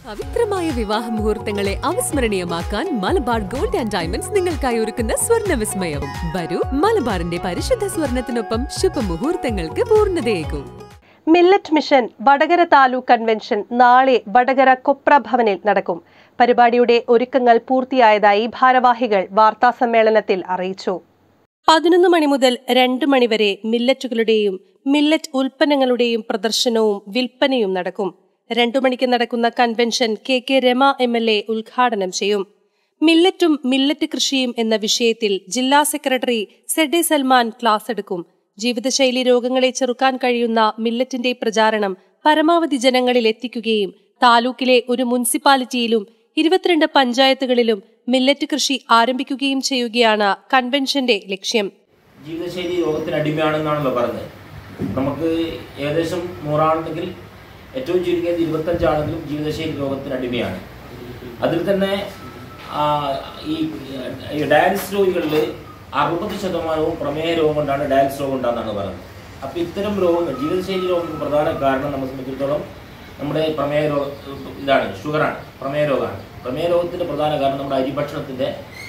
പവിത്രമായ വിവാഹ മുഹൂർത്തങ്ങളെ അവിസ്മരണീയമാക്കാൻ മലബാർ ഗോൾഡ് ആൻഡ് ഡയമണ്ട്സ് നിങ്ങൾക്കായി ഒരുക്കുന്ന സ്വർണ്ണ വിസ്മയം വരൂ മലബാറിന്റെ പരിശുദ്ധ സ്വർണത്തിനൊപ്പം ശുഭമുഹൂർത്തങ്ങൾക്ക് പൂർണ്ണതയേകൂ millet mission Vadakara taluk convention നാളെ വടകര കൊപ്ര ഭവനിൽ നടക്കും പരിപാടിയുടെ ഒരുക്കങ്ങൾ പൂർത്തിയായതായി ഭാരവാഹികൾ വാർത്താസമ്മേളനത്തിൽ അറിയിച്ചു പതിനൊന്ന് മണി മുതൽ രണ്ട് മണിവരെ മില്ലറ്റുകളുടെയും മില്ലറ്റ് ഉൽപ്പന്നങ്ങളുടെയും പ്രദർശനവും വിൽപ്പനയും നടക്കും രണ്ടു മണിക്ക് നടക്കുന്ന convention K K Rama M L A ഉദ്ഘാടനം ചെയ്യും മില്ലറ്റും മില്ലറ്റ് കൃഷിയും എന്ന വിഷയത്തിൽ ജില്ലാ സെക്രട്ടറി സെഡെ സൽമാൻ ക്ലാസ് എടുക്കും ജീവിതശൈലി രോഗങ്ങളെ ചെറുക്കാൻ കഴിയുന്ന മില്ലറ്റിന്റെ പ്രചാരണം പരമാവധി ജനങ്ങളിൽ എത്തിക്കുകയും താലൂക്കിലെ ഒരു മുനിസിപ്പാലിറ്റിയിലും ഇരുപത്തിരണ്ട് പഞ്ചായത്തുകളിലും മില്ലറ്റ് കൃഷി ആരംഭിക്കുകയും ചെയ്യുകയാണ് കൺവെൻഷന്റെ ലക്ഷ്യം ജീവിതശൈലി രോഗത്തിന് അടിമയാണെന്നാണല്ലോ പറഞ്ഞത് നമുക്ക് ഏകദേശം നൂറാണെങ്കിൽ ഏറ്റവും ചുരുങ്ങിയത് ഇരുപത്തഞ്ചാണെങ്കിലും ജീവിതശൈലി രോഗത്തിന് അടിമയാണ് അതിൽ തന്നെ ആ, ഈ ഈ ഡയാലിസിസ് രോഗികളിൽ അറുപത് ശതമാനവും പ്രമേഹ രോഗം കൊണ്ടാണ് ഡയാലിസിസ് രോഗം ഉണ്ടാകുന്നതാണ് പറയുന്നത് അപ്പോൾ ഇത്തരം രോഗങ്ങൾ ജീവിതശൈലി രോഗത്തിന് പ്രധാന കാരണം നമ്മെ സംബന്ധിച്ചിടത്തോളം നമ്മുടെ പ്രമേഹ രോഗ ഇതാണ് ഷുഗറാണ് പ്രമേഹ രോഗമാണ് പ്രമേഹ രോഗത്തിൻ്റെ പ്രധാന കാരണം നമ്മുടെ അരിഭക്ഷണത്തിൻ്റെ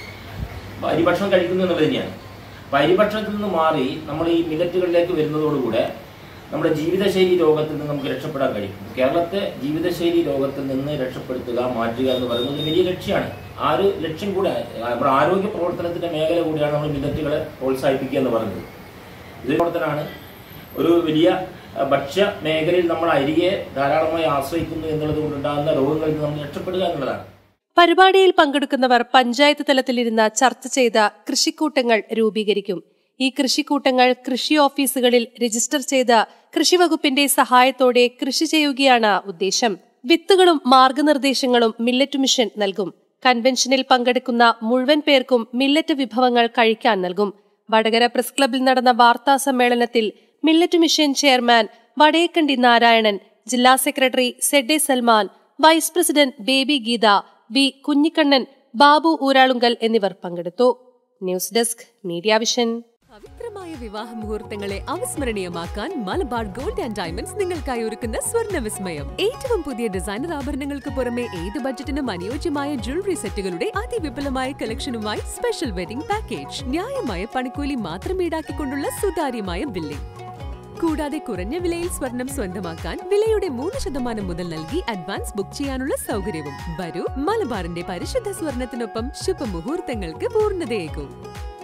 അരിഭക്ഷണം കഴിക്കുന്നു എന്നുള്ളത് തന്നെയാണ് അപ്പോൾ അരിഭക്ഷണത്തിൽ നിന്ന് മാറി നമ്മൾ ഈ മില്ലറ്റുകളിലേക്ക് വരുന്നതോടുകൂടെ നമ്മുടെ ജീവിതശൈലി രോഗത്തിൽ നിന്ന് നമുക്ക് രക്ഷപ്പെടാൻ കഴിയും കേരളത്തെ ജീവിതശൈലി രോഗത്തിൽ നിന്ന് രക്ഷപ്പെടുത്തുക മാറ്റുക എന്ന് പറയുന്നത് ഒരു വലിയ ലക്ഷ്യമാണ് ആ ഒരു ലക്ഷ്യം കൂടെ നമ്മുടെ ആരോഗ്യ പ്രവർത്തനത്തിന്റെ മേഖല കൂടിയാണ് നമ്മൾ മില്ലറ്റുകളെ പ്രോത്സാഹിപ്പിക്കുക എന്ന് പറയുന്നത് ഇത് പ്രവർത്തനമാണ് ഒരു വലിയ അഹ്, ഭക്ഷ്യ മേഖലയിൽ നമ്മൾ അരികെ ധാരാളമായി ആശ്രയിക്കുന്നു എന്നുള്ളത് കൊണ്ടുണ്ടാകുന്ന രോഗങ്ങളിൽ നിന്ന് നമ്മൾ രക്ഷപ്പെടുക എന്നുള്ളതാണ് പരിപാടിയിൽ പങ്കെടുക്കുന്നവർ പഞ്ചായത്ത് തലത്തിലിരുന്ന് ചർച്ച ചെയ്ത കൃഷിക്കൂട്ടങ്ങൾ രൂപീകരിക്കും ഈ കൃഷിക്കൂട്ടങ്ങൾ കൃഷി ഓഫീസുകളിൽ രജിസ്റ്റർ ചെയ്ത് കൃഷിവകുപ്പിന്റെ സഹായത്തോടെ കൃഷി ചെയ്യുകയാണ് ഉദ്ദേശം വിത്തുകളും മാർഗനിർദ്ദേശങ്ങളും മില്ലറ്റ് മിഷൻ നൽകും കൺവെൻഷനിൽ പങ്കെടുക്കുന്ന മുഴുവൻ പേർക്കും മില്ലറ്റ് വിഭവങ്ങൾ കഴിക്കാൻ നൽകും വടകര പ്രസ് ക്ലബിൽ നടന്ന വാർത്താ സമ്മേളനത്തിൽ millet mission chairman Vadayekkandi Narayanan ജില്ലാ സെക്രട്ടറി സെഡെ Salman vice president Baby Geetha V Kunhikannan Babu Uralungal എന്നിവർ പങ്കെടുത്തു ന്യൂസ് ഡെസ്ക് മീഡിയ വിഷൻ പവിത്രമായ വിവാഹ മുഹൂർത്തങ്ങളെ അവിസ്മരണീയമാക്കാൻ മലബാർ ഗോൾഡ് ആൻഡ് ഡയമണ്ട്സ് നിങ്ങൾക്കായി ഒരുക്കുന്ന സ്വർണ്ണ വിസ്മയം ഏറ്റവും പുതിയ ഡിസൈനർ ആഭരണങ്ങൾക്ക് പുറമെ ഏത് ബഡ്ജറ്റിനും അനുയോജ്യമായ ജ്വല്ലറി സെറ്റുകളുടെ അതിവിപുലമായ കളക്ഷനുമായി സ്പെഷ്യൽ വെഡിംഗ് പാക്കേജ് ന്യായമായ പണിക്കൂലി മാത്രം ഈടാക്കിക്കൊണ്ടുള്ള സുതാര്യമായ ബില്ലിംഗ് കൂടാതെ കുറഞ്ഞ വിലയിൽ സ്വർണം സ്വന്തമാക്കാൻ വിലയുടെ മൂന്ന് ശതമാനം മുതൽ നൽകി അഡ്വാൻസ് ബുക്ക് ചെയ്യാനുള്ള സൗകര്യവും വരൂ മലബാറിന്റെ പരിശുദ്ധ സ്വർണത്തിനൊപ്പം ശുഭമുഹൂർത്തങ്ങൾക്ക് പൂർണ്ണതയേകൂ